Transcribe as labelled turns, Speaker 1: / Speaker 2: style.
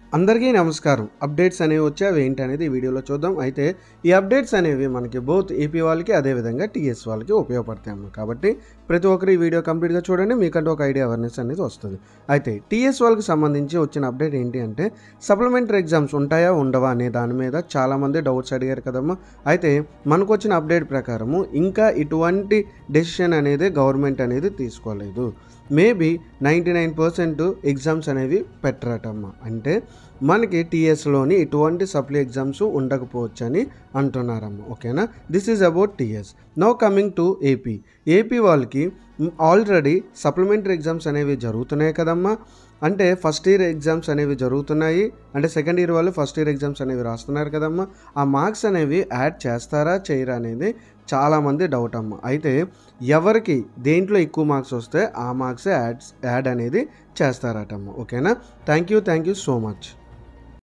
Speaker 1: అందరికీ నమస్కారం అప్డేట్స్ అనేవి వచ్చి అవి ఏంటి అనేది ఈ వీడియోలో చూద్దాం అయితే ఈ అప్డేట్స్ అనేవి మనకి బోత్ ఏపీ వాళ్ళకి అదేవిధంగా టీఎస్ వాళ్ళకి ఉపయోగపడతాయి అన్నమాట కాబట్టి ప్రతి ఒక్కరు ఈ వీడియో కంప్లీట్గా చూడండి మీకంటూ ఒక ఐడియా అవేర్నెస్ అనేది వస్తుంది అయితే టీఎస్ వాళ్ళకి సంబంధించి వచ్చిన అప్డేట్ ఏంటి అంటే సప్లిమెంటరీ ఎగ్జామ్స్ ఉంటాయా ఉండవా అనే దాని మీద చాలామంది డౌట్స్ అడిగారు కదమ్మా అయితే మనకు వచ్చిన అప్డేట్ ప్రకారము ఇంకా ఇటువంటి డెసిషన్ అనేది గవర్నమెంట్ అనేది తీసుకోలేదు maybe ninety nine percent exams అనేవి పెట్టరటమ్మా అంటే మనకి టీఎస్లోని ఇటువంటి సప్లీ ఎగ్జామ్స్ ఉండకపోవచ్చు అని అంటున్నారమ్మా ఓకేనా this is about TS now coming to AP AP వాళ్ళకి ఆల్రెడీ సప్లిమెంటరీ ఎగ్జామ్స్ అనేవి జరుగుతున్నాయి కదమ్మా అంటే ఫస్ట్ ఇయర్ ఎగ్జామ్స్ అనేవి జరుగుతున్నాయి అంటే సెకండ్ ఇయర్ వాళ్ళు ఫస్ట్ ఇయర్ ఎగ్జామ్స్ అనేవి రాస్తున్నారు కదమ్మా ఆ మార్క్స్ అనేవి యాడ్ చేస్తారా చేయరా అనేది చాలామంది డౌట్ అమ్మ అయితే ఎవరికి దేంట్లో ఎక్కువ మార్క్స్ వస్తే ఆ మార్క్సే యాడ్ యాడ్ అనేది చేస్తారటమ్మ ఓకేనా thank you thank you so much